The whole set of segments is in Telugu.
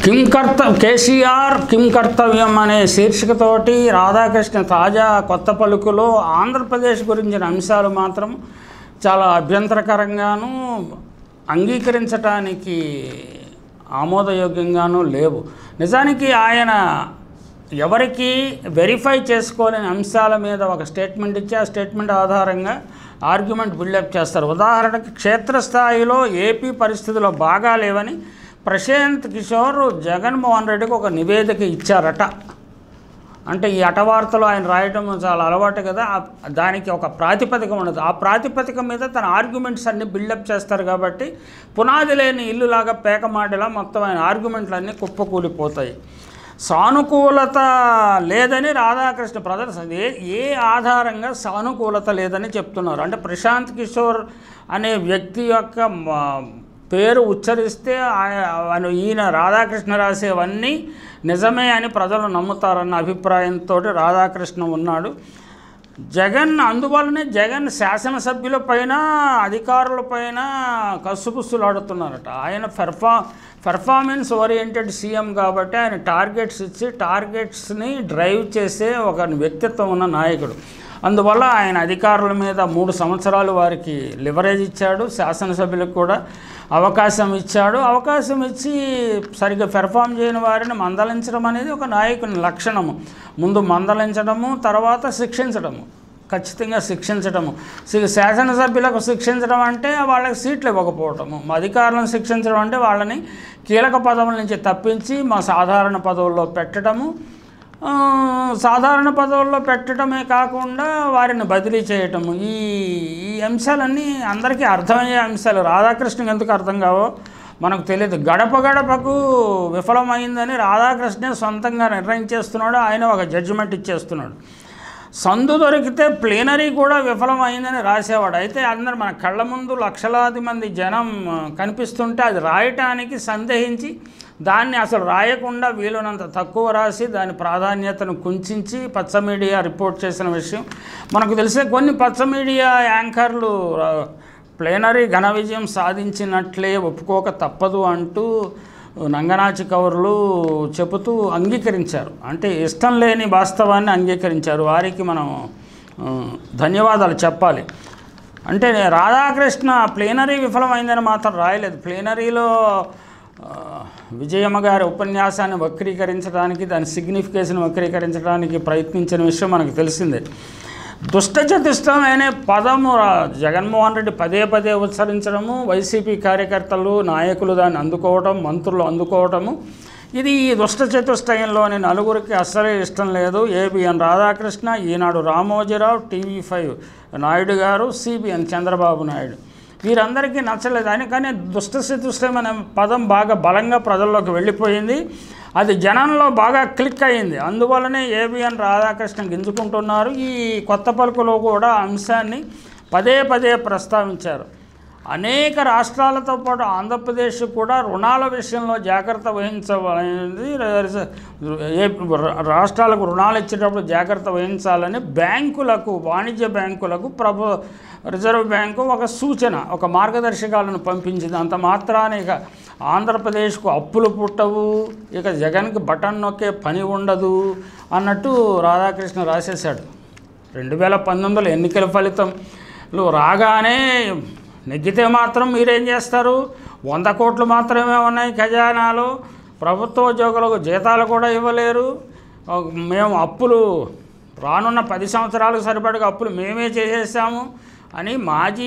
కిం కర్త కేసీఆర్ కిం కర్తవ్యం అనే శీర్షికతోటి రాధాకృష్ణ తాజా కొత్త పలుకులో ఆంధ్రప్రదేశ్ గురించిన అంశాలు మాత్రం చాలా అభ్యంతరకరంగాను అంగీకరించటానికి ఆమోదయోగ్యంగాను లేవు నిజానికి ఆయన ఎవరికి వెరిఫై చేసుకోలేని అంశాల మీద ఒక స్టేట్మెంట్ ఇచ్చి ఆ స్టేట్మెంట్ ఆధారంగా ఆర్గ్యుమెంట్ బిల్డప్ చేస్తారు ఉదాహరణకి క్షేత్రస్థాయిలో ఏపీ పరిస్థితులు బాగా లేవని ప్రశాంత్ కిషోర్ జగన్మోహన్ రెడ్డికి ఒక నివేదిక ఇచ్చారట అంటే ఈ అటవార్తలు ఆయన రాయటం చాలా అలవాటు కదా ఆ- దానికి ఒక ప్రాతిపదిక ఉండదు ఆ ప్రాతిపదిక మీద తన ఆర్గ్యుమెంట్స్ అన్ని బిల్డప్ చేస్తారు కాబట్టి పునాది లేని ఇల్లులాగా పేకమాటలా మొత్తం ఆయన ఆర్గ్యుమెంట్లు అన్నీ కుప్పకూలిపోతాయి సానుకూలత లేదని రాధాకృష్ణ ప్రదర్శన ఏ ఏ ఆధారంగా సానుకూలత లేదని చెప్తున్నారు అంటే ప్రశాంత్ కిషోర్ అనే వ్యక్తి యొక్క మ- పేరు ఉచ్చరిస్తే ఆయ- ఆయన ఈయన రాధాకృష్ణ రాసేవన్నీ నిజమే అని ప్రజలు నమ్ముతారన్న అభిప్రాయంతో రాధాకృష్ణ ఉన్నాడు జగన్ అందువల్లనే జగన్ శాసనసభ్యుల పైన అధికారుల పైన కసుపుసులాడుతున్నారట ఆయన పెర్ఫా పెర్ఫార్మెన్స్ ఓరియంటెడ్ సీఎం కాబట్టి ఆయన టార్గెట్స్ ఇచ్చి టార్గెట్స్ని డ్రైవ్ చేసే ఒక వ్యక్తిత్వం ఉన్న నాయకుడు అందువల్ల ఆయన అధికారుల మీద మూడు సంవత్సరాలు వారికి లివరేజ్ ఇచ్చాడు శాసనసభ్యులకు కూడా అవకాశం ఇచ్చాడు అవకాశం ఇచ్చి సరిగ్గా పెర్ఫామ్ చేయని వారిని మందలించడం అనేది ఒక నాయకుని లక్షణము ముందు మందలించడము తర్వాత శిక్షించడము ఖచ్చితంగా శిక్షించడము సి- శాసనసభ్యులకు శిక్షించడం అంటే వాళ్ళకి సీట్లు ఇవ్వకపోవటము మా అధికారులను శిక్షించడం అంటే వాళ్ళని కీలక పదవుల నుంచి తప్పించి మా సాధారణ పదవుల్లో పెట్టడము ఆ, సాధారణ పదవుల్లో పెట్టడమే కాకుండా వారిని బదిలీ చేయటము ఈ ఈ అంశాలన్నీ అందరికీ అర్థమయ్యే అంశాలు రాధాకృష్ణకి ఎందుకు అర్థం కావో మనకు తెలియదు గడప గడపకు విఫలమైందని రాధాకృష్ణే సొంతంగా నిర్ణయించేస్తున్నాడు ఆయన ఒక జడ్జిమెంట్ ఇచ్చేస్తున్నాడు సందు దొరికితే ప్లేనరీ కూడా విఫలమైందని రాసేవాడు అయితే అందరు మన కళ్ళ ముందు లక్షలాది మంది జనం ఆ, కనిపిస్తుంటే అది రాయటానికి సందేహించి దాన్ని అసలు రాయకుండా వీలునంత తక్కువ రాసి దాని ప్రాధాన్యతను కుంచించి పచ్చ మీడియా రిపోర్ట్ చేసిన విషయం మనకు తెలిసే కొన్ని పచ్చ మీడియా యాంకర్లు ఆ, ప్లేనరీ ఘన విజయం సాధించినట్లే ఒప్పుకోక తప్పదు అంటూ నంగనాచి కవర్లు చెబుతూ అంగీకరించారు అంటే ఇష్టం లేని వాస్తవాన్ని అంగీకరించారు వారికి మనం ఆ, ధన్యవాదాలు చెప్పాలి అంటే రాధాకృష్ణ ప్లేనరీ విఫలమైందని మాత్రం రాయలేదు ప్లేనరీలో ఆ, విజయమ్మ గారి ఉపన్యాసాన్ని వక్రీకరించడానికి దాని సిగ్నిఫికేషన్ వక్రీకరించడానికి ప్రయత్నించిన విషయం మనకు తెలిసిందే దుష్ట చతుష్టం అనే పదము రా- జగన్మోహన్ రెడ్డి పదే పదే ఉచ్చరించడము వైసీపీ కార్యకర్తలు నాయకులు దాన్ని అందుకోవటం మంత్రులు అందుకోవటము ఇది ఈ దుష్ట చతుష్టయంలోని నలుగురికి అస్సలే ఇష్టం లేదు ABN Radhakrishna Eenadu Ramoji Rao TV five Naidu garu CBN Chandrababu Naidu వీరందరికీ నచ్చలేదు అని కానీ దుష్ట చతుష్టయం అనే పదం బాగా బలంగా ప్రజల్లోకి వెళ్ళిపోయింది అది జనంలో బాగా క్లిక్ అయింది అందువల్లనే ఏబిఎన్ రాధాకృష్ణ గింజుకుంటున్నారు ఈ కొత్త పలుకులో కూడా అంశాన్ని పదే పదే ప్రస్తావించారు అనేక రాష్ట్రాలతో పాటు ఆంధ్రప్రదేశ్ కూడా రుణాల విషయంలో జాగ్రత్త వహించవలనేది ఏ రాష్ట్రాలకు రుణాలు ఇచ్చేటప్పుడు జాగ్రత్త వహించాలని బ్యాంకులకు వాణిజ్య బ్యాంకులకు ప్రభు రిజర్వ్ బ్యాంకు ఒక సూచన ఒక మార్గదర్శకాలను పంపించింది అంత మాత్రాన ఇక ఆంధ్రప్రదేశ్కు అప్పులు పుట్టవు ఇక జగన్కి బటన్ నొక్కే పని ఉండదు అన్నట్టు రాధాకృష్ణ రాసేశాడు రెండు వేల పంతొమ్మిదిలో ఎన్నికల ఫలితంలు రాగానే నెగ్గితే మాత్రం మీరేం చేస్తారు వంద కోట్లు మాత్రమే ఉన్నాయి ఖజానాలో ప్రభుత్వ ఉద్యోగులకు జీతాలు కూడా ఇవ్వలేరు ఆ, మేము అప్పులు రానున్న పది సంవత్సరాలకు సరిపడగా అప్పులు మేమే చేసేసాము అని మాజీ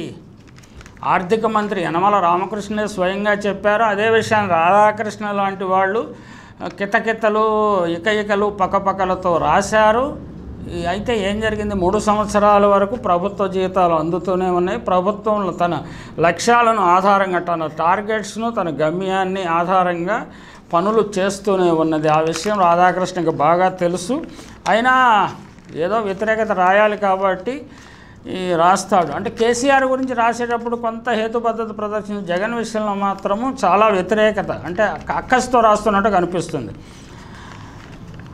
ఆర్థిక మంత్రి యనమల రామకృష్ణే స్వయంగా చెప్పారు అదే విషయాన్ని రాధాకృష్ణ లాంటి వాళ్ళు ఆ, కితకితలు ఇకయికలు పక్కపక్కలతో రాశారు ఈ అయితే ఏం జరిగింది మూడు సంవత్సరాల వరకు ప్రభుత్వ జీతాలు అందుతూనే ఉన్నాయి ప్రభుత్వం తన లక్ష్యాలను ఆధారంగా తన టార్గెట్స్ను తన గమ్యాన్ని ఆధారంగా పనులు చేస్తూనే ఉన్నది ఆ విషయం రాధాకృష్ణకి బాగా తెలుసు అయినా ఏదో వ్యతిరేకత రాయాలి కాబట్టి ఈ రాస్తాడు అంటే కేసీఆర్ గురించి రాసేటప్పుడు కొంత హేతుబద్ధత ప్రదర్శించి జగన్ విషయంలో మాత్రము చాలా వ్యతిరేకత అంటే అక్కస్తో రాస్తున్నట్టు కనిపిస్తుంది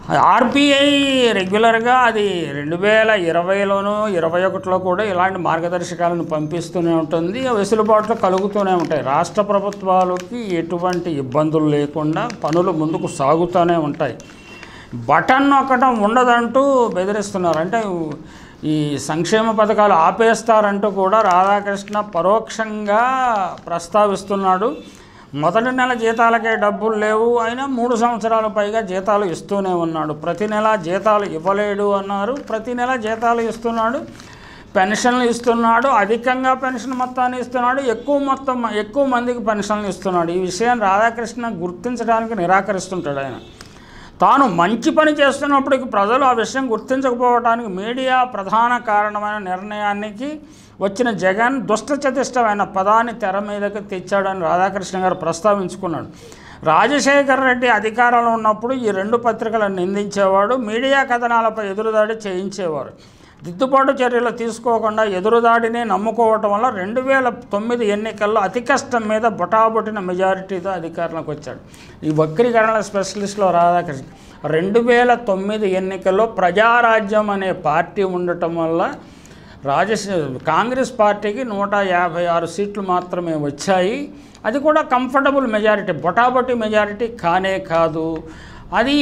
ఆర్బీఐ రెగ్యులర్గా అది రెండు వేల ఇరవైలోనూ ఇరవై ఒకటిలో కూడా ఇలాంటి మార్గదర్శకాలను పంపిస్తూనే ఉంటుంది ఆ వెసులుబాట్లు కలుగుతూనే ఉంటాయి రాష్ట్ర ప్రభుత్వాలకి ఎటువంటి ఇబ్బందులు లేకుండా పనులు ముందుకు సాగుతూనే ఉంటాయి బటన్ నొక్కడం ఉండదంటూ బెదిరిస్తున్నారు అంటే ఈ సంక్షేమ పథకాలు ఆపేస్తారంటూ కూడా రాధాకృష్ణ పరోక్షంగా ప్రస్తావిస్తున్నాడు మొదటి నెల జీతాలకే డబ్బులు లేవు అయినా మూడు సంవత్సరాల పైగా జీతాలు ఇస్తూనే ఉన్నాడు ప్రతి నెల జీతాలు ఇవ్వలేడు అన్నారు ప్రతి నెల జీతాలు ఇస్తున్నాడు పెన్షన్లు ఇస్తున్నాడు అధికంగా పెన్షన్ మొత్తాన్ని ఇస్తున్నాడు ఎక్కువ మొత్తం ఎక్కువ మందికి పెన్షన్లు ఇస్తున్నాడు ఈ విషయాన్ని రాధాకృష్ణ గుర్తించడానికి నిరాకరిస్తుంటాడు ఆయన తాను మంచి పని చేస్తున్నప్పటికీ ప్రజలు ఆ విషయం గుర్తించకపోవడానికి మీడియా ప్రధాన కారణమైన నిర్ణయానికి వచ్చిన జగన్ దుష్ట చతిష్టమైన పదాన్ని తెర మీదకి తెచ్చాడని రాధాకృష్ణ గారు ప్రస్తావించుకున్నాడు రాజశేఖర రెడ్డి అధికారంలో ఉన్నప్పుడు ఈ రెండు పత్రికలను నిందించేవాడు మీడియా కథనాలపై ఎదురుదాడి చేయించేవారు దిద్దుబాటు చర్యలు తీసుకోకుండా ఎదురుదాడిని నమ్ముకోవటం వల్ల రెండు వేల తొమ్మిది ఎన్నికల్లో అతి కష్టం మీద బొటాబొటిన మెజారిటీతో అధికారంలోకి వచ్చాడు ఈ వక్రీకరణ స్పెషలిస్ట్లో రాధాకృష్ణ రెండు వేల తొమ్మిది ఎన్నికల్లో ప్రజారాజ్యం అనే పార్టీ ఉండటం వల్ల రాజశే కాంగ్రెస్ పార్టీకి నూట యాభై ఆరు సీట్లు మాత్రమే వచ్చాయి అది కూడా కంఫర్టబుల్ మెజారిటీ బొటాబొటి మెజారిటీ కానే కాదు అది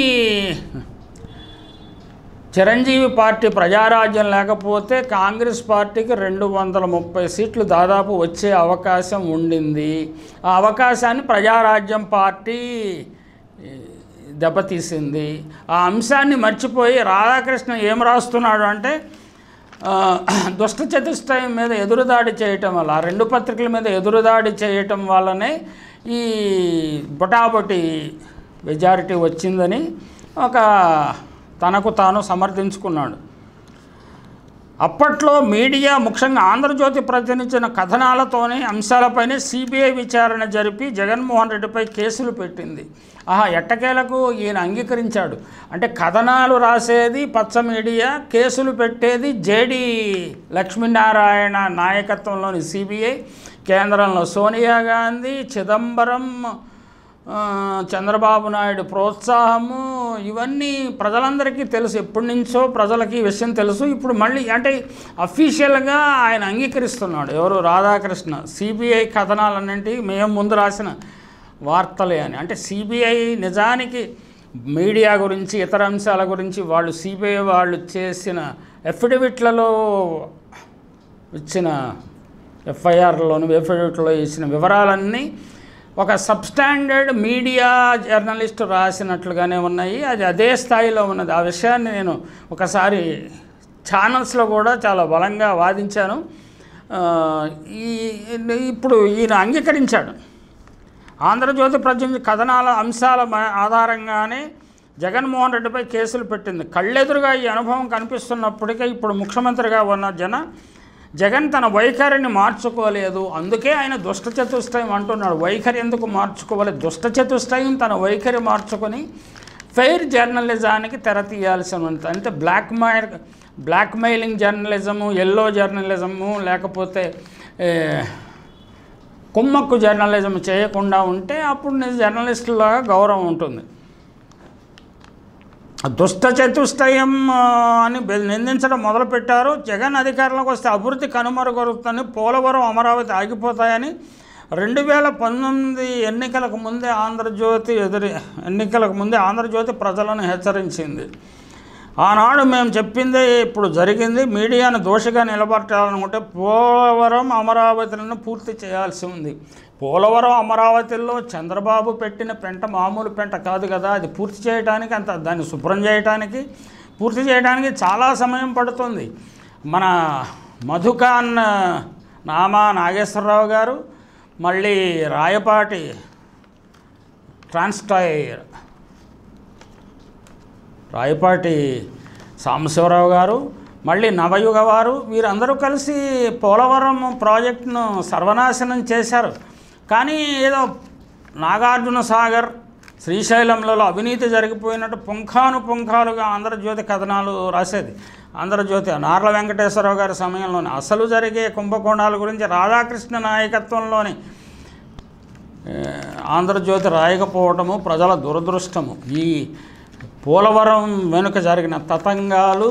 చిరంజీవి పార్టీ ప్రజారాజ్యం లేకపోతే కాంగ్రెస్ పార్టీకి రెండు వందల ముప్పై సీట్లు దాదాపు వచ్చే అవకాశం ఉండింది ఆ అవకాశాన్ని ప్రజారాజ్యం పార్టీ ఈ, దెబ్బతీసింది ఆ అంశాన్ని మర్చిపోయి రాధాకృష్ణ ఏం రాస్తున్నాడు అంటే ఆ, దుష్ట చతుష్టయం మీద ఎదురుదాడి చేయటం వల్ల ఆ రెండు పత్రికల మీద ఎదురుదాడి చేయటం వల్లనే ఈ బొటాబొటి మెజారిటీ వచ్చిందని ఒక తనకు తాను సమర్థించుకున్నాడు అప్పట్లో మీడియా ముఖ్యంగా ఆంధ్రజ్యోతి ప్రచురించిన కథనాలతోనే అంశాలపైనే సిబిఐ విచారణ జరిపి జగన్మోహన్ రెడ్డిపై కేసులు పెట్టింది ఆహా ఎట్టకేలకు ఈయన అంగీకరించాడు అంటే కథనాలు రాసేది పచ్చ మీడియా కేసులు పెట్టేది జేడి లక్ష్మీనారాయణ నాయకత్వంలోని సిబిఐ కేంద్రంలో సోనియా గాంధీ చిదంబరం ఆ, చంద్రబాబు నాయుడు ప్రోత్సాహము ఇవన్నీ ప్రజలందరికీ తెలుసు ఎప్పటి నుంచో ప్రజలకి ఈ విషయం తెలుసు ఇప్పుడు మళ్ళీ అంటే అఫీషియల్గా ఆయన అంగీకరిస్తున్నాడు ఎవరు రాధాకృష్ణ సిబిఐ కథనాలన్నింటి మేము ముందు రాసిన వార్తలే అని అంటే సిబిఐ నిజానికి మీడియా గురించి ఇతర అంశాల గురించి వాళ్ళు సిబిఐ వాళ్ళు చేసిన ఎఫిడవిట్లలో ఇచ్చిన ఎఫ్ఐఆర్లోను ఎఫిడవిట్లో ఇచ్చిన వివరాలన్నీ ఒక సబ్స్టాండర్డ్ మీడియా జర్నలిస్ట్ రాసినట్లుగానే ఉన్నాయి అది అదే స్థాయిలో ఉన్నది ఆ విషయాన్ని నేను ఒకసారి ఛానల్స్లో కూడా చాలా బలంగా వాదించాను ఆ, ఈ ఇప్పుడు ఈయన అంగీకరించాడు ఆంధ్రజ్యోతి ప్రజల కథనాల అంశాల మ- ఆధారంగానే జగన్మోహన్ రెడ్డిపై కేసులు పెట్టింది కళ్ళెదురుగా ఈ అనుభవం కనిపిస్తున్నప్పటికీ ఇప్పుడు ముఖ్యమంత్రిగా ఉన్న జన జగన్ తన వైఖరిని మార్చుకోలేదు అందుకే ఆయన దుష్ట చతుష్టయం అంటున్నాడు వైఖరి ఎందుకు మార్చుకోవాలి దుష్ట చతుష్టయం తన వైఖరి మార్చుకొని ఫెయిర్ జర్నలిజానికి తెర తీయాల్సి ఉంది అంటే blackmail blackmailing journalism yellow journalism లేకపోతే ఏ, కుమ్మక్కు జర్నలిజం చేయకుండా ఉంటే అప్పుడు నేను జర్నలిస్టులాగా గౌరవం ఉంటుంది దుష్ట చతుష్టయం ఆ, అని బె- నిందించడం మొదలుపెట్టారు జగన్ అధికారంలోకి వస్తే అభివృద్ధి కనుమరుగొరుతుందని పోలవరం అమరావతి ఆగిపోతాయని రెండు వేల పంతొమ్మిది ఎన్నికలకు ముందే ఆంధ్రజ్యోతి ఎదురు ఎన్నికలకు ముందే ఆంధ్రజ్యోతి ప్రజలను హెచ్చరించింది ఆనాడు మేము చెప్పిందే ఇప్పుడు జరిగింది మీడియాను దోషిగా నిలబట్టాలనుకుంటే పోలవరం అమరావతిలను పూర్తి చేయాల్సి ఉంది పోలవరం అమరావతిలో చంద్రబాబు పెట్టిన పెంట మామూలు పెంట కాదు కదా అది పూర్తి చేయడానికి అంత దాన్ని శుభ్రం చేయడానికి పూర్తి చేయడానికి చాలా సమయం పడుతుంది మన మధుకాన్ నామా నాగేశ్వరరావు గారు మళ్ళీ రాయపాటి ట్రాన్స్టాయర్ రాయపాటి సాంబశివరావు గారు మళ్ళీ నవయుగ వారు వీరందరూ కలిసి పోలవరం ప్రాజెక్టును సర్వనాశనం చేశారు కానీ ఏదో నాగార్జున సాగర్ శ్రీశైలంలో అవినీతి జరిగిపోయినట్టు పుంఖాను పుంఖాలుగా ఆంధ్రజ్యోతి కథనాలు రాసేది ఆంధ్రజ్యోతి నార్ల వెంకటేశ్వరరావు గారి సమయంలోనే అసలు జరిగే కుంభకోణాల గురించి రాధాకృష్ణ నాయకత్వంలోని ఏ, ఆంధ్రజ్యోతి రాయకపోవటము ప్రజల దురదృష్టము ఈ పోలవరం వెనుక జరిగిన తతంగాలు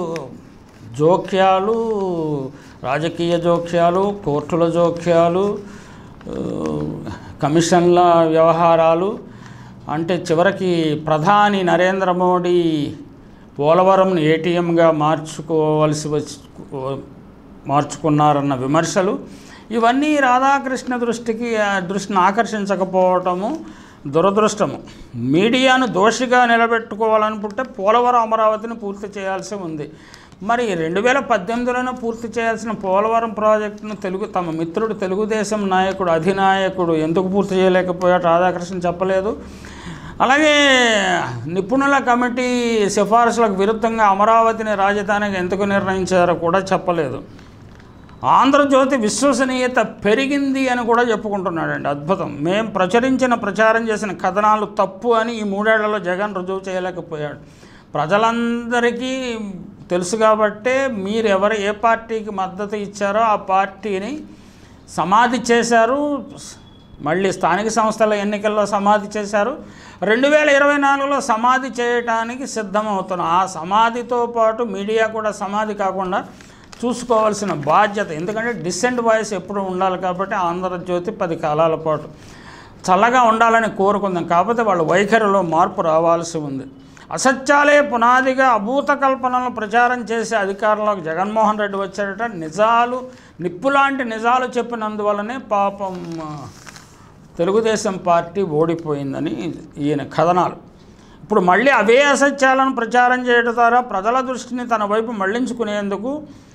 జోక్యాలు రాజకీయ జోక్యాలు కోర్టుల జోక్యాలు ఆ, కమిషన్ల వ్యవహారాలు అంటే చివరికి ప్రధాని నరేంద్ర మోడీ పోలవరంను ఏటీఎంగా మార్చుకోవలసి వచ్చి మార్చుకున్నారన్న విమర్శలు ఇవన్నీ రాధాకృష్ణ దృష్టికి ఆ దృష్టిని ఆకర్షించకపోవటము దురదృష్టము మీడియాను దోషిగా నిలబెట్టుకోవాలనుకుంటే పోలవరం అమరావతిని పూర్తి చేయాల్సి ఉంది మరి రెండు వేల పద్దెనిమిదిలోనే పూర్తి చేయాల్సిన పోలవరం ప్రాజెక్టును తెలుగు తమ మిత్రుడు తెలుగుదేశం నాయకుడు అధినాయకుడు ఎందుకు పూర్తి చేయలేకపోయాడు రాధాకృష్ణ చెప్పలేదు అలాగే నిపుణుల కమిటీ సిఫారసులకు విరుద్ధంగా అమరావతిని రాజధానిగా ఎందుకు నిర్ణయించారో కూడా చెప్పలేదు ఆంధ్రజ్యోతి విశ్వసనీయత పెరిగింది అని కూడా చెప్పుకుంటున్నాడండి అద్భుతం మేం ప్రచురించిన ప్రచారం చేసిన కథనాలు తప్పు అని ఈ మూడేళ్లలో జగన్ రుజువు చేయలేకపోయాడు ప్రజలందరికీ తెలుసు కాబట్టే మీరు ఎవరు ఏ పార్టీకి మద్దతు ఇచ్చారో ఆ పార్టీని సమాధి చేశారు మళ్ళీ స్థానిక సంస్థల ఎన్నికల్లో సమాధి చేశారు రెండు వేల ఇరవై నాలుగులో సమాధి చేయటానికి సిద్ధమవుతున్నాం ఆ సమాధితో పాటు మీడియా కూడా సమాధి కాకుండా చూసుకోవాల్సిన బాధ్యత ఎందుకంటే డిసెంట్ వాయిస్ ఎప్పుడు ఉండాలి కాబట్టి ఆంధ్రజ్యోతి పది కాలాల పాటు చల్లగా ఉండాలని కోరుకుందాం కాకపోతే వాళ్ళ వైఖరిలో మార్పు రావాల్సి ఉంది అసత్యాలే పునాదిగా అభూత కల్పనలను ప్రచారం చేసే అధికారంలోకి జగన్మోహన్ రెడ్డి వచ్చాడట నిజాలు నిప్పులాంటి నిజాలు చెప్పినందువల్లనే పాపం ఆ, తెలుగుదేశం పార్టీ ఓడిపోయిందని ఈయన కథనాలు ఇప్పుడు మళ్ళీ అవే అసత్యాలను ప్రచారం చేయడం ద్వారా ప్రజల దృష్టిని తన వైపు మళ్లించుకునేందుకు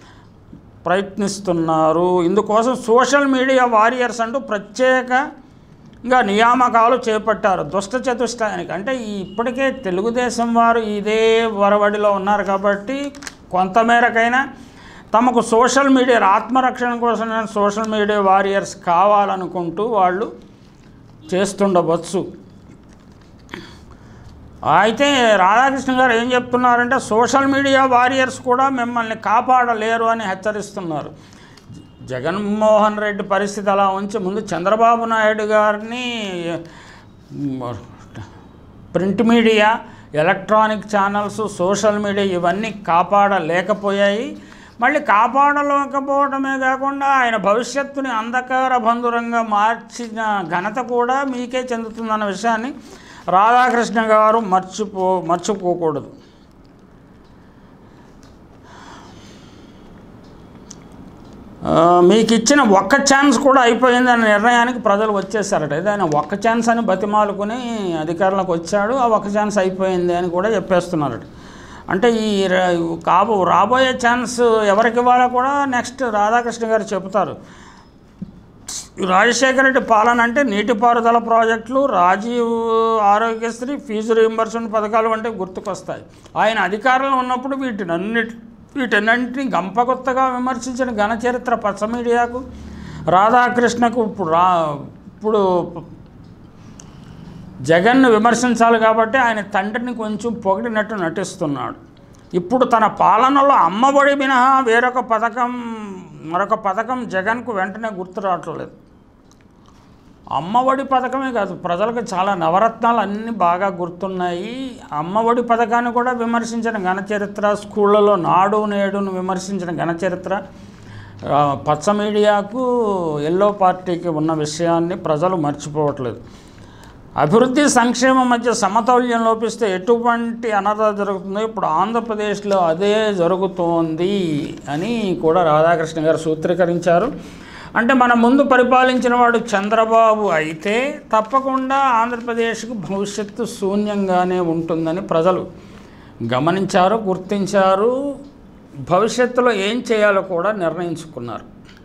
ప్రయత్నిస్తున్నారు ఇందుకోసం సోషల్ మీడియా వారియర్స్ అంటూ ప్రత్యేకంగా నియామకాలు చేపట్టారు దుష్ట చతుష్టయానికి అంటే ఈ ఇప్పటికే తెలుగుదేశం వారు ఇదే వరవడిలో ఉన్నారు కాబట్టి కొంతమేరకైనా తమకు సోషల్ మీడియా ఆత్మరక్షణ కోసం సోషల్ మీడియా వారియర్స్ కావాలనుకుంటూ వాళ్ళు చేస్తుండవచ్చు అయితే రాధాకృష్ణ గారు ఏం చెప్తున్నారంటే సోషల్ మీడియా వారియర్స్ కూడా మిమ్మల్ని కాపాడలేరు అని హెచ్చరిస్తున్నారు జగన్మోహన్ రెడ్డి పరిస్థితి అలా ఉంచి ముందు చంద్రబాబు నాయుడు గారిని మ్, print media electronic channels social media ఇవన్నీ కాపాడలేకపోయాయి మళ్ళీ కాపాడలేకపోవడమే కాకుండా ఆయన భవిష్యత్తుని అంధకార బంధురంగా మార్చిన ఘనత కూడా మీకే చెందుతుందన్న విషయాన్ని రాధాకృష్ణ గారు మర్చిపో మర్చిపోకూడదు ఆ, మీకు ఇచ్చిన ఒక్క ఛాన్స్ కూడా అయిపోయింది అనే నిర్ణయానికి ప్రజలు వచ్చేసారట ఇది ఆయన ఒక్క ఛాన్స్ అని బతిమాలుకుని అధికారంలోకి వచ్చాడు ఆ ఒక్క ఛాన్స్ అయిపోయింది అని కూడా చెప్పేస్తున్నారట అంటే ఈ ర- కాబో రాబోయే ఛాన్స్ ఎవరికి ఇవ్వాలో కూడా నెక్స్ట్ రాధాకృష్ణ గారు చెబుతారు రాజశేఖర రెడ్డి పాలన అంటే నీటిపారుదల ప్రాజెక్టులు రాజీవ్ ఆరోగ్యశ్రీ ఫీజు రీంబర్స్మెంట్ పథకాలు అంటే గుర్తుకొస్తాయి ఆయన అధికారంలో ఉన్నప్పుడు వీటిని అన్నిటి వీటన్నింటినీ గంపకొత్తగా విమర్శించిన ఘన చరిత్ర పచ్చ మీడియాకు రాధాకృష్ణకు ఇప్పుడు రా ఇప్పుడు జగన్ను విమర్శించాలి కాబట్టి ఆయన తండ్రిని కొంచెం పొగిడినట్టు నటిస్తున్నాడు ఇప్పుడు తన పాలనలో అమ్మఒడి మినహా వేరొక పథకం మరొక పథకం జగన్కు వెంటనే గుర్తు రావట్లేదు అమ్మఒడి పథకమే కాదు ప్రజలకు చాలా నవరత్నాలు అన్నీ బాగా గుర్తున్నాయి అమ్మఒడి పథకాన్ని కూడా విమర్శించిన ఘన చరిత్ర స్కూళ్ళలో నాడు నేడును విమర్శించిన ఘన చరిత్ర ఆ, పచ్చ మీడియాకు ఎల్లో పార్టీకి ఉన్న విషయాన్ని ప్రజలు మర్చిపోవట్లేదు అభివృద్ధి సంక్షేమం మధ్య సమతౌల్యం లోపిస్తే ఎటువంటి అనర్థ జరుగుతుందో ఇప్పుడు ఆంధ్రప్రదేశ్లో అదే జరుగుతోంది అని కూడా రాధాకృష్ణ గారు సూత్రీకరించారు అంటే మన ముందు పరిపాలించిన వాడు చంద్రబాబు అయితే తప్పకుండా ఆంధ్రప్రదేశ్కు భవిష్యత్తు శూన్యంగానే ఉంటుందని ప్రజలు గమనించారు గుర్తించారు భవిష్యత్తులో ఏం చేయాలో కూడా నిర్ణయించుకున్నారు